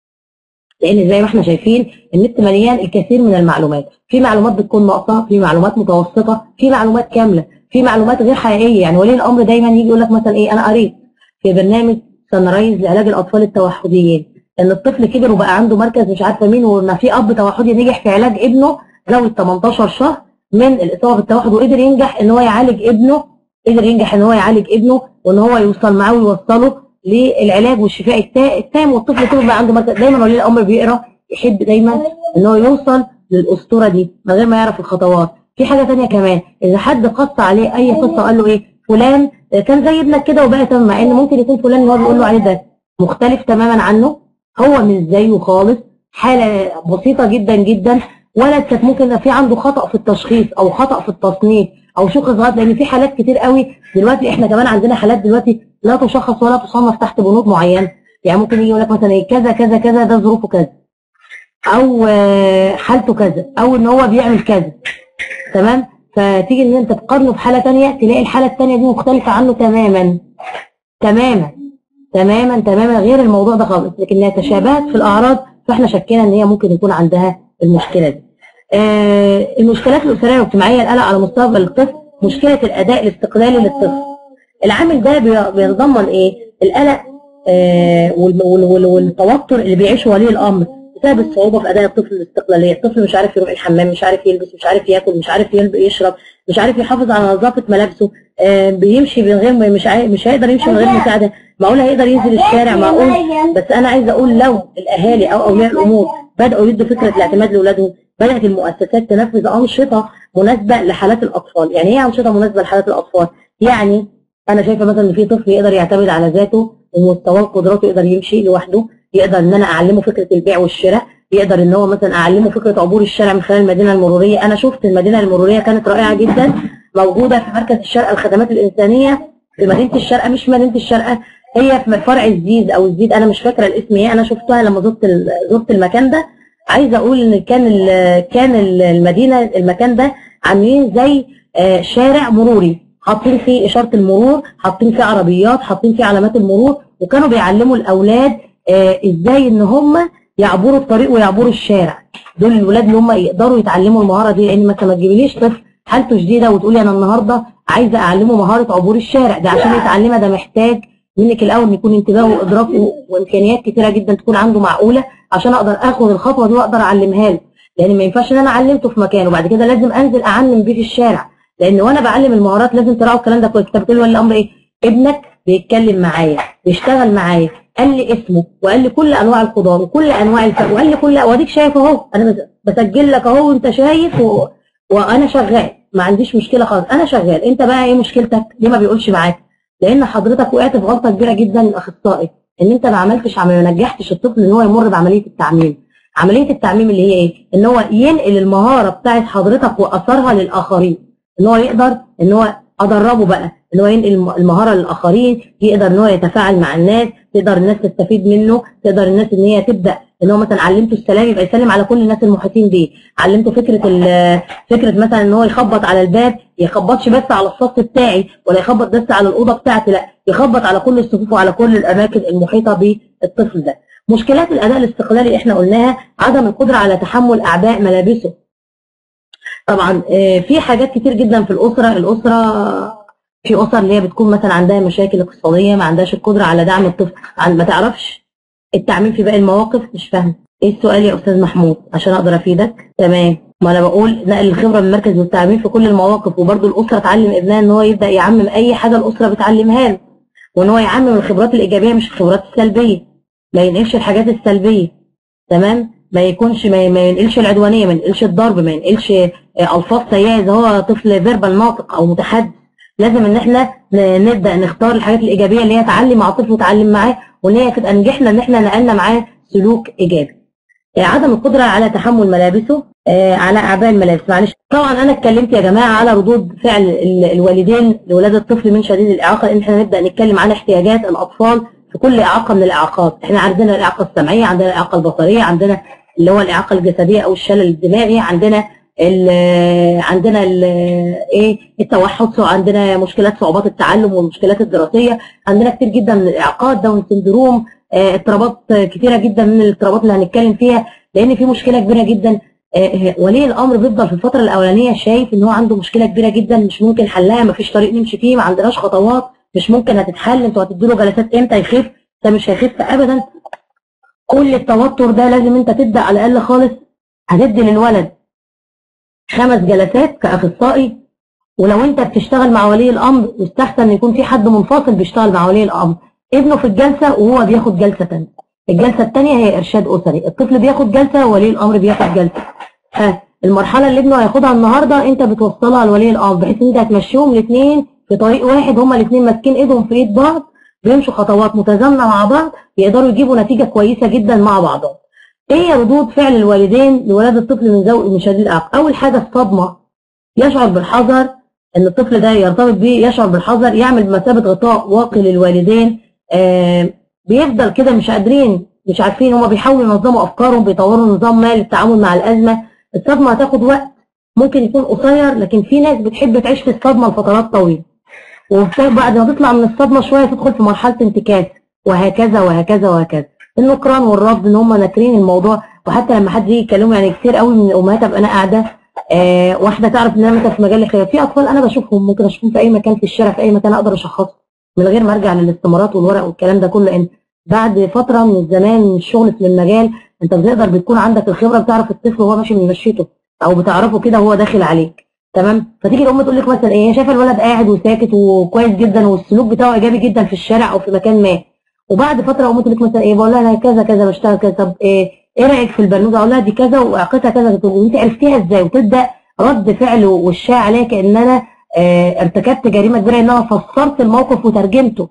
لان زي ما احنا شايفين النت مليان الكثير من المعلومات في معلومات بتكون ناقصه في معلومات متوسطه في معلومات كامله في معلومات غير حقيقيه يعني ولي الامر دايما يجي يقول لك مثلا ايه انا قريت في برنامج سنرايز لعلاج الاطفال التوحديين ان الطفل كبر وبقى عنده مركز مش عارفه مين وان في اب توحدي نجح في علاج ابنه ذوي 18 شهر من الاصابه بالتوحد وقدر ينجح ان هو يعالج ابنه قدر ينجح ان هو يعالج ابنه وان هو يوصل معاه ويوصله للعلاج والشفاء التا- التام والطفل كله بقى عنده مركز دايما ولي الامر بيقرا يحب دايما ان هو يوصل للاسطوره دي من غير ما يعرف الخطوات في حاجه تانية كمان اذا حد قص عليه اي قصه وقال له ايه فلان كان زي ابنك كده وبقى تمام مع ان ممكن يكون فلان اللي هو بيقول له عليه ده مختلف تماما عنه هو مش زيه خالص حاله بسيطه جدا جدا ولد كانت ممكن يبقى في عنده خطا في التشخيص او خطا في التصنيف او شخص غلط لان في حالات كتير قوي دلوقتي احنا كمان عندنا حالات دلوقتي لا تشخص ولا تصنف تحت بنود معينه يعني ممكن يجي يقول لك مثلا إيه كذا كذا كذا ده ظروفه كذا او آه، حالته كذا او ان هو بيعمل كذا تمام فتيجي ان انت تقارنه بحاله تانية تلاقي الحاله التانية دي مختلفه عنه تماما تماما تماما تماما غير الموضوع ده خالص لكنها تشابهت في الاعراض فاحنا شكينا ان هي ممكن يكون عندها المشكله دي. آه المشكلات الاسريه والاجتماعيه القلق على مستقبل الطفل مشكله الاداء الاستقلالي للطفل. العامل ده بي- بيتضمن ايه؟ القلق آه وال- وال- وال- والتوتر اللي بيعيشه ولي الامر بسبب الصعوبه في اداء الطفل الاستقلاليه، الطفل مش عارف يروح الحمام، مش عارف يلبس، مش عارف ياكل، مش عارف يلب- يشرب، مش عارف يحافظ على نظافه ملابسه، آه بيمشي من غير مش عاي... مش هيقدر يمشي من غير مساعده، معقول هيقدر ينزل الشارع معقول بس انا عايزه اقول لو الاهالي او اولياء الامور بداوا يدوا فكره الاعتماد لاولادهم بدات المؤسسات تنفذ انشطه مناسبه لحالات الاطفال يعني ايه انشطه مناسبه لحالات الاطفال يعني انا شايفه مثلا ان في طفل يقدر يعتمد على ذاته ومستواه وقدراته يقدر يمشي لوحده يقدر ان انا اعلمه فكره البيع والشراء يقدر ان هو مثلا اعلمه فكره عبور الشارع من خلال المدينه المروريه انا شفت المدينه المروريه كانت رائعه جدا موجوده في مركز الشارقه الخدمات الانسانيه في مدينه الشارقه مش مدينه الشارقه هي في فرع الزيد او الزيد انا مش فاكره الاسم ايه انا شفتها لما زرت ال- زرت المكان ده عايزه اقول ان كان ال- كان ال- المدينه المكان ده عاملين زي آه، شارع مروري حاطين فيه اشاره المرور حاطين فيه عربيات حاطين فيه علامات المرور وكانوا بيعلموا الاولاد آه، ازاي ان هم يعبروا الطريق ويعبروا الشارع دول الولاد اللي هم يقدروا يتعلموا المهاره دي لان مثلا ما تجيبليش طفل حالته شديده وتقولي انا النهارده عايزه اعلمه مهاره عبور الشارع ده عشان يتعلمها ده محتاج منك الاول ان يكون انتباهه وادراكه وامكانيات كتيره جدا تكون عنده معقوله عشان اقدر اخد الخطوه دي واقدر اعلمها له لان ما ينفعش ان انا علمته في مكان وبعد كده لازم انزل اعلم بيه في الشارع لان وانا بعلم المهارات لازم تراعوا الكلام ده كويس انت بتقول ولي الامر ايه ابنك بيتكلم معايا بيشتغل معايا قال لي اسمه وقال لي كل انواع الخضار وكل انواع الفاكهه وقال لي كل واديك شايف اهو انا بس- بسجل لك اهو وانت شايف و... وانا شغال ما عنديش مشكله خالص انا شغال انت بقى ايه مشكلتك ليه ما بيقولش معاك لان حضرتك وقعت في غلطه كبيره جدا الاخصائي ان انت ما عملتش عم- ما نجحتش الطفل ان هو يمر بعمليه التعميم عمليه التعميم اللي هي ايه ان هو ينقل المهاره بتاعت حضرتك واثرها للاخرين ان هو يقدر ان هو ادربه بقى ان هو ينقل الم- المهاره للاخرين يقدر ان هو يتفاعل مع الناس تقدر الناس تستفيد منه تقدر الناس ان هي تبدا ان هو مثلا علمته السلام يبقى يسلم على كل الناس المحيطين بيه علمته فكره ال- فكره مثلا ان هو يخبط على الباب يخبطش بس على الصف بتاعي ولا يخبط بس على الاوضه بتاعتي لا يخبط على كل الصفوف وعلى كل الاماكن المحيطه بالطفل ده مشكلات الاداء الاستقلالي احنا قلناها عدم القدره على تحمل اعباء ملابسه طبعا آه، في حاجات كتير جدا في الاسره الاسره في اسر اللي هي بتكون مثلا عندها مشاكل اقتصاديه ما عندهاش القدره على دعم الطفل عن- ما تعرفش التعميم في باقي المواقف مش فاهم ايه السؤال يا استاذ محمود عشان اقدر افيدك تمام ما انا بقول نقل الخبره من مركز التعميم في كل المواقف وبرده الاسره تعلم ابنها ان هو يبدا يعمم اي حاجه الاسره بتعلمها له وان هو يعمم الخبرات الايجابيه مش الخبرات السلبيه ما ينقلش الحاجات السلبيه تمام ما يكونش ما, ما ينقلش العدوانيه ما ينقلش الضرب ما ينقلش آه، الفاظ سيئه اذا هو طفل فيربال ناطق او متحدث لازم ان احنا ن- نبدا نختار الحاجات الايجابيه اللي هي تعلم مع الطفل وتعلم معاه وان هي تبقى نجحنا ان احنا نقلنا معاه سلوك ايجابي آه، عدم القدره على تحمل ملابسه آه، على اعباء الملابس معلش طبعا انا اتكلمت يا جماعه على ردود فعل ال- الوالدين لولاده الطفل من شديد الاعاقه ان احنا نبدا نتكلم عن احتياجات الاطفال في كل اعاقه من الاعاقات احنا عندنا الاعاقه السمعيه عندنا الاعاقه البصريه عندنا اللي هو الاعاقه الجسديه او الشلل الدماغي عندنا ال عندنا ال ايه التوحد عندنا مشكلات صعوبات التعلم والمشكلات الدراسيه عندنا كتير جدا من الاعاقات داون سندروم آه، اضطرابات كتيره جدا من الاضطرابات اللي هنتكلم فيها لان في مشكله كبيره جدا آه، ولي الامر بيفضل في الفتره الاولانيه شايف ان هو عنده مشكله كبيره جدا مش ممكن حلها مفيش طريق نمشي فيه ما عندناش خطوات مش ممكن هتتحل انتوا هتدوا له جلسات امتى يخف ده مش هيخف ابدا كل التوتر ده لازم انت تبدا على الاقل خالص هتدي للولد خمس جلسات كاخصائي ولو انت بتشتغل مع ولي الامر يستحسن ان يكون في حد منفصل بيشتغل مع ولي الامر ابنه في الجلسه وهو بياخد جلسه ثانيه الجلسه الثانيه هي ارشاد اسري الطفل بياخد جلسه وولي الامر بياخد جلسه ها المرحله اللي ابنه هياخدها النهارده انت بتوصلها لولي الامر بحيث ان انت هتمشيهم الاثنين في طريق واحد هما الاثنين ماسكين ايدهم في ايد بعض بيمشوا خطوات متزامنه مع بعض يقدروا يجيبوا نتيجه كويسه جدا مع بعضهم ايه ردود فعل الوالدين لولاده الطفل من ذوي من شديد الاعاقه اول حاجه الصدمه يشعر بالحذر ان الطفل ده يرتبط بيه يشعر بالحذر يعمل بمثابه غطاء واقي للوالدين آه بيفضل كده مش قادرين مش عارفين هما بيحاولوا ينظموا افكارهم بيطوروا نظام ما للتعامل مع الازمه الصدمه هتاخد وقت ممكن يكون قصير لكن في ناس بتحب تعيش في الصدمه لفترات طويله وبعد ما تطلع من الصدمه شويه تدخل في مرحله انتكاس وهكذا وهكذا وهكذا النكران والرفض ان هم ناكرين الموضوع وحتى لما حد يجي يكلمه يعني كتير قوي من الامهات ابقى انا قاعده آه واحده تعرف ان انا مثلا في مجال الخير في اطفال انا بشوفهم ممكن اشوفهم في اي مكان في الشارع في اي مكان اقدر اشخصهم من غير ما ارجع للاستمارات والورق والكلام ده كله لان بعد فتره من الزمان من الشغل في المجال انت بتقدر بتكون عندك الخبره بتعرف الطفل وهو ماشي من مشيته او بتعرفه كده وهو داخل عليك تمام فتيجي الام تقول لك مثلا ايه شايفه الولد قاعد وساكت وكويس جدا والسلوك بتاعه ايجابي جدا في الشارع او في مكان ما وبعد فتره ام تقول لك مثلا ايه بقول لها انا كذا كذا بشتغل كذا طب ايه ايه رايك في البنوته اقول لها دي كذا واعاقتها كذا تقول لي انت عرفتيها ازاي وتبدا رد فعله والشاع عليا كان انا اه ارتكبت جريمه كبيره ان انا فسرت الموقف وترجمته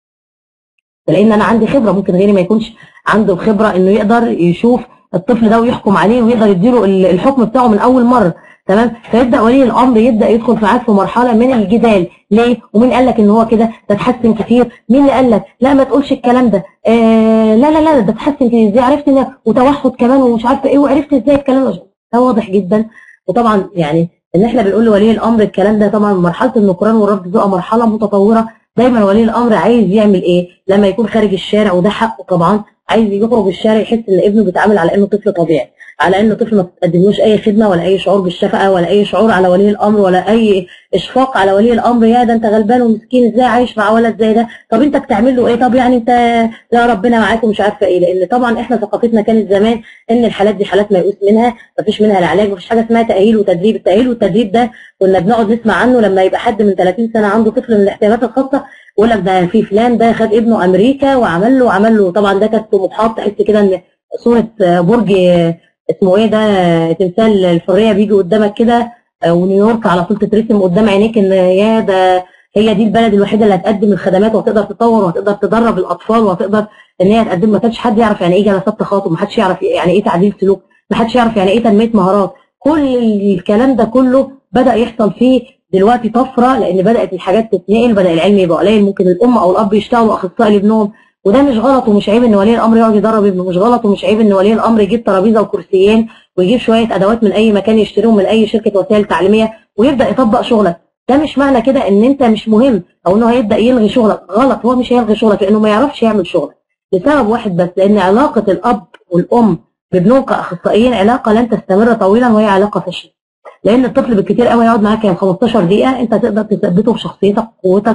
لان انا عندي خبره ممكن غيري ما يكونش عنده الخبره انه يقدر يشوف الطفل ده ويحكم عليه ويقدر يديله الحكم بتاعه من اول مره تمام فيبدا ولي الامر يبدا يدخل معاك في مرحله من الجدال ليه ومين قال لك ان هو كده ده اتحسن كتير مين اللي قال لك لا ما تقولش الكلام ده آه لا لا لا ده اتحسن كتير ازاي عرفت ان وتوحد كمان ومش عارفه ايه وعرفت ازاي الكلام ده ده واضح جدا وطبعا يعني ان احنا بنقول لولي الامر الكلام ده طبعا مرحله النكران والرفض بتبقى مرحله متطوره دايما ولي الامر عايز يعمل ايه لما يكون خارج الشارع وده حقه طبعا عايز يخرج الشارع يحس ان ابنه بيتعامل على انه طفل طبيعي على انه طفل ما بتقدملوش اي خدمه ولا اي شعور بالشفقه ولا اي شعور على ولي الامر ولا اي اشفاق على ولي الامر يا ده انت غلبان ومسكين ازاي عايش مع ولد زي ده طب انت بتعمل له ايه طب يعني انت لا ربنا معاك ومش عارفه ايه لان طبعا احنا ثقافتنا كانت زمان ان الحالات دي حالات ميؤوس منها ما فيش منها العلاج مفيش حاجه اسمها تاهيل وتدريب التاهيل والتدريب ده كنا بنقعد نسمع عنه لما يبقى حد من 30 سنه عنده طفل من الاحتياجات الخاصه يقول لك ده في فلان ده خد ابنه امريكا وعمل له عمل له طبعا ده كانت طموحات تحس كده ان صوره برج اسمه ايه ده تمثال الحريه بيجي قدامك كده ونيويورك على طول تترسم قدام عينيك ان يا ده هي دي البلد الوحيده اللي هتقدم الخدمات وهتقدر تطور وهتقدر تدرب الاطفال وهتقدر ان هي تقدم ما كانش حد يعرف يعني ايه جلسات تخاطب ما حدش يعرف يعني ايه تعديل سلوك ما حدش يعرف يعني ايه تنميه مهارات كل الكلام ده كله بدا يحصل فيه دلوقتي طفره لان بدات الحاجات تتنقل بدا العلم يبقى قليل ممكن الام او الاب يشتغلوا اخصائي لابنهم وده مش غلط ومش عيب ان ولي الامر يقعد يدرب ابنه مش غلط ومش عيب ان ولي الامر يجيب ترابيزه وكرسيين ويجيب شويه ادوات من اي مكان يشتريهم من اي شركه وسائل تعليميه ويبدا يطبق شغلك ده مش معنى كده ان انت مش مهم او انه هيبدا يلغي شغلك غلط هو مش هيلغي شغلك لانه ما يعرفش يعمل شغلك لسبب واحد بس لان علاقه الاب والام بابنهم كاخصائيين علاقه لن تستمر طويلا وهي علاقه فاشله لان الطفل بالكثير قوي يقعد معاك يعني 15 دقيقه انت تقدر تثبته بشخصيتك وقوتك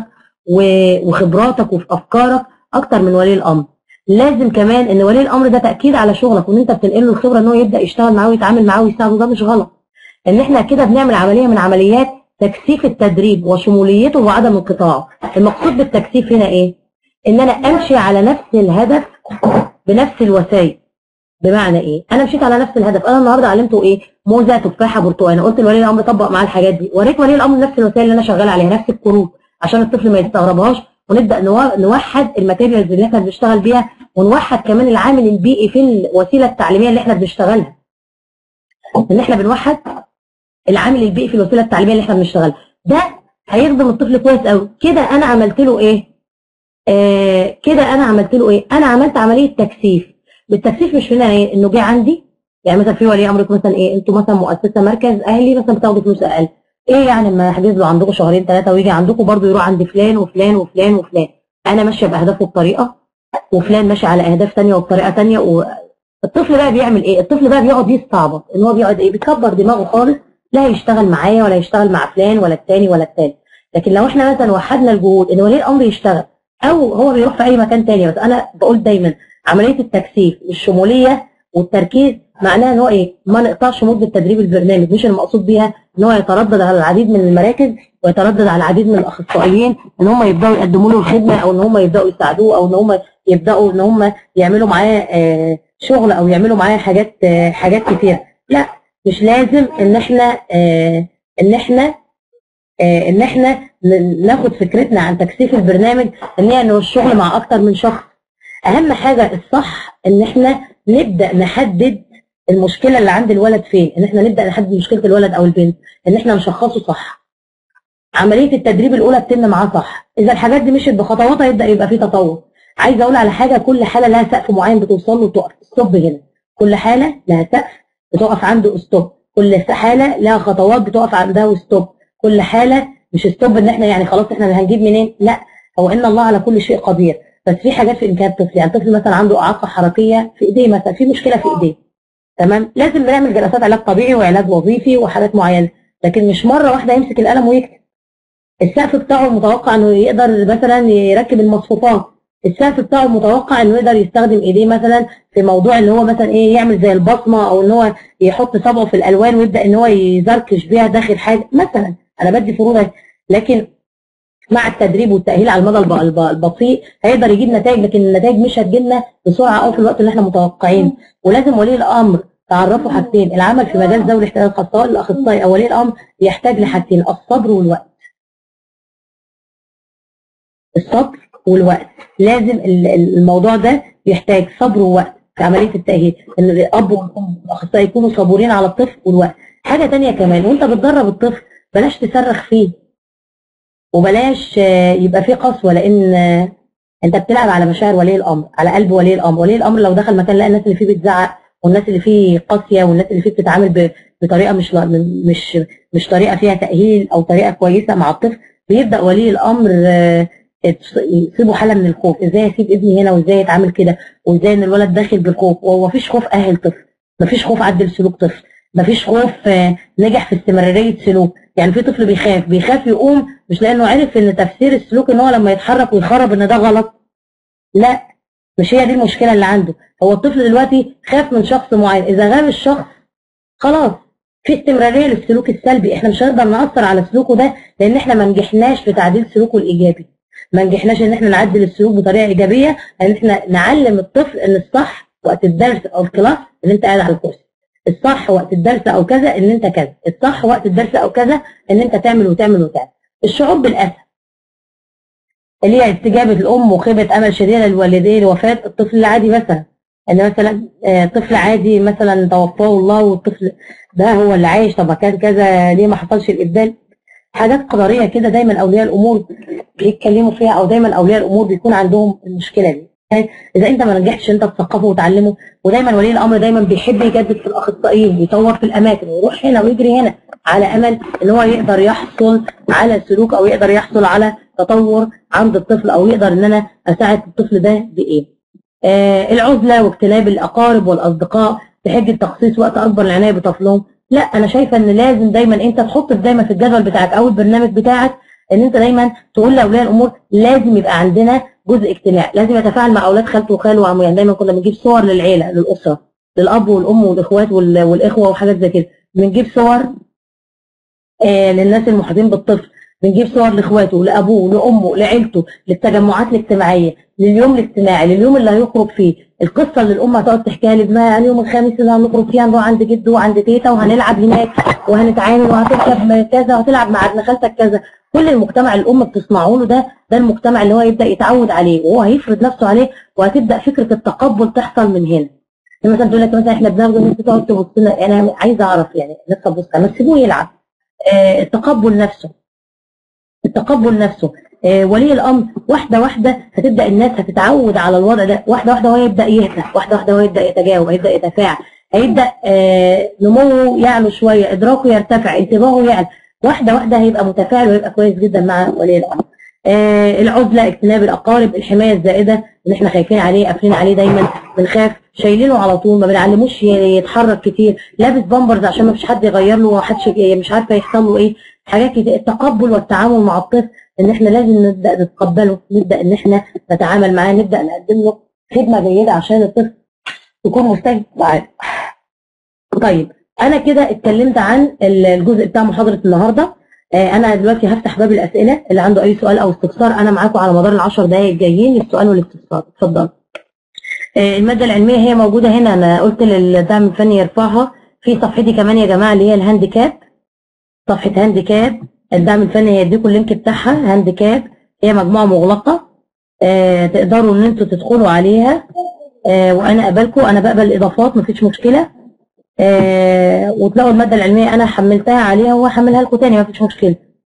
وخبراتك وفي افكارك اكتر من ولي الامر لازم كمان ان ولي الامر ده تاكيد على شغلك وان انت بتنقل له الخبره ان هو يبدا يشتغل معاه ويتعامل معاه ويساعده ده مش غلط ان احنا كده بنعمل عمليه من عمليات تكثيف التدريب وشموليته وعدم انقطاعه المقصود بالتكثيف هنا ايه ان انا امشي على نفس الهدف بنفس الوسائل بمعنى ايه انا مشيت على نفس الهدف انا النهارده علمته ايه موزه تفاحه برتقانه قلت لولي الامر طبق معاه الحاجات دي وريت ولي الامر نفس الوسائل اللي انا شغال عليها نفس الكروت عشان الطفل ما يستغربهاش ونبدا نوحد الماتيريالز اللي احنا بنشتغل بيها ونوحد كمان العامل البيئي في الوسيله التعليميه اللي احنا بنشتغلها ان احنا بنوحد العامل البيئي في الوسيله التعليميه اللي احنا بنشتغلها ده هيخدم الطفل كويس قوي كده انا عملت له ايه آه كده انا عملت له ايه انا عملت عمليه تكثيف بالتكثيف مش هنا ايه انه جه عندي يعني مثلا في ولي امرك مثلا ايه انتوا مثلا مؤسسه مركز اهلي مثلا بتاخدوا فلوس اقل ايه يعني لما احجز له عندكم شهرين ثلاثه ويجي عندكم برضه يروح عند فلان وفلان وفلان وفلان انا ماشيه باهدافه بطريقه وفلان ماشي على اهداف ثانيه وبطريقه ثانيه والطفل بقى بيعمل ايه الطفل بقى بيقعد يستعبط ان هو بيقعد ايه بيكبر دماغه خالص لا هيشتغل معايا ولا يشتغل مع فلان ولا التاني ولا التاني لكن لو احنا مثلا وحدنا الجهود ان ولي الامر يشتغل او هو بيروح في اي مكان تاني بس انا بقول دايما عمليه التكثيف والشموليه والتركيز معناها ان هو ايه ما نقطعش مده تدريب البرنامج مش المقصود بيها ان هو يتردد على العديد من المراكز ويتردد على العديد من الاخصائيين ان هم يبداوا يقدموا له الخدمه او ان هم يبداوا يساعدوه او ان هم يبداوا ان هم يعملوا معاه آه، شغل او يعملوا معاه حاجات آه، حاجات كتير لا مش لازم ان احنا آه، ان احنا آه، ان احنا ن- ناخد فكرتنا عن تكثيف البرنامج ان هي انه الشغل مع اكتر من شخص اهم حاجه الصح ان احنا نبدا نحدد المشكله اللي عند الولد فين ان احنا نبدا نحدد مشكله الولد او البنت ان احنا نشخصه صح عمليه التدريب الاولى بتتم معاه صح اذا الحاجات دي مشيت بخطواتها يبدا يبقى في تطور عايزه اقول على حاجه كل حاله لها سقف معين بتوصل له تقف ستوب هنا كل حاله لها سقف بتقف عنده ستوب كل حاله لها خطوات بتقف عندها ستوب كل حاله مش ستوب ان احنا يعني خلاص احنا هنجيب منين لا هو ان الله على كل شيء قدير بس في حاجات في امكان الطفل يعني الطفل مثلا عنده اعاقه حركيه في ايديه مثلا في مشكله في ايديه تمام لازم بنعمل جلسات علاج طبيعي وعلاج وظيفي وحاجات معينه لكن مش مره واحده يمسك القلم ويكتب السقف بتاعه المتوقع انه يقدر مثلا يركب المصفوفات السقف بتاعه المتوقع انه يقدر يستخدم ايديه مثلا في موضوع ان هو مثلا ايه يعمل زي البصمه او ان هو يحط صبعه في الالوان ويبدا ان هو يزركش بيها داخل حاجه مثلا انا بدي فروض أهي. لكن مع التدريب والتاهيل على المدى الب- الب- البطيء هيقدر يجيب نتائج لكن النتائج مش هتجيلنا بسرعه او في الوقت اللي احنا متوقعينه ولازم ولي الامر تعرفوا حاجتين العمل في مجال ذوي الاحتياجات الخاصه سواء الاخصائي او ولي الامر يحتاج لحاجتين الصبر والوقت الصبر والوقت لازم ال- ال- الموضوع ده يحتاج صبر ووقت في عمليه التاهيل ان الاب والام والاخصائي يكونوا صبورين على الطفل والوقت حاجه تانية كمان وانت بتدرب الطفل بلاش تصرخ فيه وبلاش آه، يبقى فيه قسوه لان آه، انت بتلعب على مشاعر ولي الامر على قلب ولي الامر ولي الامر لو دخل مكان لقى الناس اللي فيه بتزعق والناس اللي فيه قاسيه والناس اللي فيه بتتعامل ب- بطريقه مش مش مش طريقه فيها تاهيل او طريقه كويسه مع الطفل بيبدا ولي الامر آه، يصيبه حاله من الخوف ازاي اسيب ابني هنا وازاي يتعامل كده وازاي ان الولد داخل بالخوف وهو مفيش خوف اهل طفل مفيش خوف عدل سلوك طفل مفيش خوف آه، نجح في استمراريه سلوك يعني في طفل بيخاف بيخاف يقوم مش لانه عرف ان تفسير السلوك ان هو لما يتحرك ويخرب ان ده غلط لا مش هي دي المشكله اللي عنده هو الطفل دلوقتي خاف من شخص معين اذا غاب الشخص خلاص في استمراريه للسلوك السلبي احنا مش هنقدر ناثر على سلوكه ده لان احنا ما نجحناش في تعديل سلوكه الايجابي ما نجحناش ان احنا نعدل السلوك بطريقه ايجابيه ان احنا نعلم الطفل ان الصح وقت الدرس او الكلاس ان انت قاعد على الكرسي الصح وقت الدرس او كذا ان انت كذا الصح وقت الدرس او كذا ان انت تعمل وتعمل وتعمل الشعور بالاسى اللي هي استجابه الام وخيبه امل شديده للوالدين لوفاه الطفل العادي مثلا ان مثلا آه، طفل عادي مثلا توفاه الله والطفل ده هو اللي عايش طب كان كذا ليه ما حصلش الابدال حاجات قدريه كده دايما اولياء الامور بيتكلموا فيها او دايما اولياء الامور بيكون عندهم المشكله دي اذا انت ما نجحتش انت تثقفه وتعلمه ودايما ولي الامر دايما بيحب يجدد في الاخصائيين ويطور في الاماكن ويروح هنا ويجري هنا على امل ان هو يقدر يحصل على سلوك او يقدر يحصل على تطور عند الطفل او يقدر ان انا اساعد الطفل ده بايه. آه العزله واجتناب الاقارب والاصدقاء بحجه تخصيص وقت اكبر للعنايه بطفلهم لا انا شايفه ان لازم دايما انت تحط دايما في الجدول بتاعك او البرنامج بتاعك ان انت دايما تقول لاولياء الامور لازم يبقى عندنا جزء اجتماعي لازم يتفاعل مع اولاد خالته وخاله وعمه يعني دايما كنا بنجيب صور للعيله للاسره للاب والام والاخوات وال- والاخوه وحاجات زي كده بنجيب صور آه للناس المحيطين بالطفل بنجيب صور لاخواته لابوه لامه لعيلته للتجمعات الاجتماعيه لليوم الاجتماعي لليوم اللي هيخرج فيه القصه اللي الام هتقعد تحكيها لابنها اليوم الخامس اللي هنخرج فيه هنروح عند جده وعند تيتا وهنلعب هناك وهنتعامل وهتركب كذا وهتلعب مع ابن خالتك كذا كل المجتمع اللي الام بتصنعه له ده ده المجتمع اللي هو يبدا يتعود عليه وهو هيفرض نفسه عليه وهتبدا فكره التقبل تحصل من هنا يعني مثلا تقول لك مثلا احنا بناخده الناس تقعد تبص لنا انا عايزه اعرف يعني الناس تبص ما تسيبوه يلعب آه التقبل نفسه التقبل نفسه آه ولي الامر واحده واحده هتبدا الناس هتتعود على الوضع ده واحده واحده هو يبدا يهدى واحده واحده هو يبدا يتجاوب هيبدا يتفاعل هيبدا آه نموه يعلو شويه ادراكه يرتفع انتباهه يعلى واحده واحده هيبقى متفاعل ويبقى كويس جدا مع ولي الامر آه العزله اجتناب الاقارب الحمايه الزائده ان احنا خايفين عليه قافلين عليه دايما بنخاف شايلينه على طول ما بنعلموش يتحرك كتير لابس بامبرز عشان ما فيش حد يغير له ومحدش مش عارفه يحصل له ايه حاجات كتير التقبل والتعامل مع الطفل ان احنا لازم نبدا نتقبله نبدا ان احنا نتعامل معاه نبدا نقدم له خدمه جيده عشان الطفل يكون مستجد معاه طيب انا كده اتكلمت عن الجزء بتاع محاضره النهارده انا دلوقتي هفتح باب الاسئله اللي عنده اي سؤال او استفسار انا معاكم على مدار العشر دقائق الجايين للسؤال والاستفسار اتفضل الماده العلميه هي موجوده هنا انا قلت للدعم الفني يرفعها في صفحتي كمان يا جماعه اللي هي الهانديكاب صفحه هانديكاب الدعم الفني هيديكم اللينك بتاعها هانديكاب هي مجموعه مغلقه آه تقدروا ان انتوا تدخلوا عليها آه وانا اقبلكم انا بقبل اضافات مفيش مشكله آه وتلاقوا الماده العلميه انا حملتها عليها وهحملها لكم تاني مفيش مشكله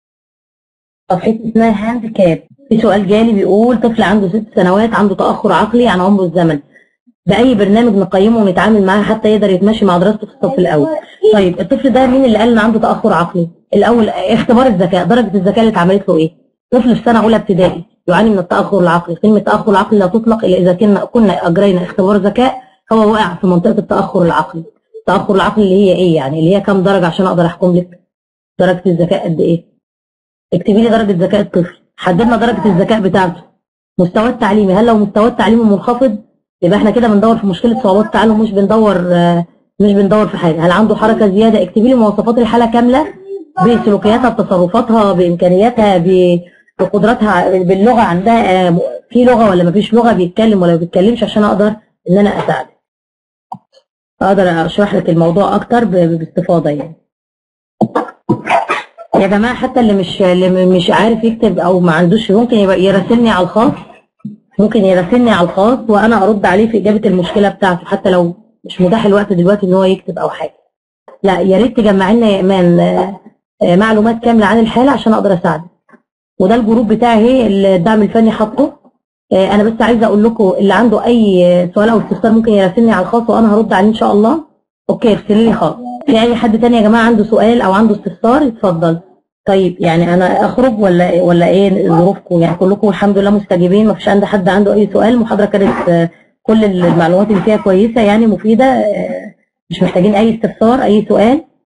صفحتي اسمها هانديكاب في سؤال جالي بيقول طفل عنده ست سنوات عنده تاخر عقلي عن عمره الزمني باي برنامج نقيمه ونتعامل معاه حتى يقدر يتماشي مع دراسته في الصف الاول طيب الطفل ده مين اللي قال ان عنده تاخر عقلي الاول اختبار الذكاء درجه الذكاء اللي اتعملت له ايه طفل في سنه اولى ابتدائي يعاني من التاخر العقلي كلمه تاخر العقلي لا تطلق الا اذا كنا كنا اجرينا اختبار ذكاء هو واقع في منطقه التاخر العقلي التاخر العقلي اللي هي ايه يعني اللي هي كام درجه عشان اقدر احكم لك درجه الذكاء قد ايه اكتبي لي درجه ذكاء الطفل حددنا درجه الذكاء بتاعته مستواه التعليمي هل لو مستواه التعليمي منخفض يبقى احنا كده بندور في مشكله صعوبات التعلم مش بندور مش بندور في حاجه هل عنده حركه زياده اكتبي لي مواصفات الحاله كامله بسلوكياتها بتصرفاتها بامكانياتها بقدراتها باللغه عندها في لغه ولا ما فيش لغه بيتكلم ولا ما بيتكلمش عشان اقدر ان انا اساعدك اقدر اشرح لك الموضوع اكتر باستفاضه يعني يا جماعه حتى اللي مش اللي مش عارف يكتب او ما عندوش ممكن يبقى يراسلني على الخاص ممكن يراسلني على الخاص وانا ارد عليه في اجابه المشكله بتاعته حتى لو مش متاح الوقت دلوقتي ان هو يكتب او حاجه لا يا ريت تجمعي لنا يا ايمان معلومات كامله عن الحاله عشان اقدر اساعدك وده الجروب بتاعي الدعم الفني حاطه انا بس عايزه اقول لكم اللي عنده اي سؤال او استفسار ممكن يراسلني على الخاص وانا هرد عليه ان شاء الله اوكي ارسلي لي خاص في اي حد تاني يا جماعه عنده سؤال او عنده استفسار اتفضل طيب يعني انا اخرج ولا ولا ايه ظروفكم يعني كلكم الحمد لله مستجيبين ما فيش عند حد عنده اي سؤال المحاضره كانت كل المعلومات اللي فيها كويسه يعني مفيده مش محتاجين اي استفسار اي سؤال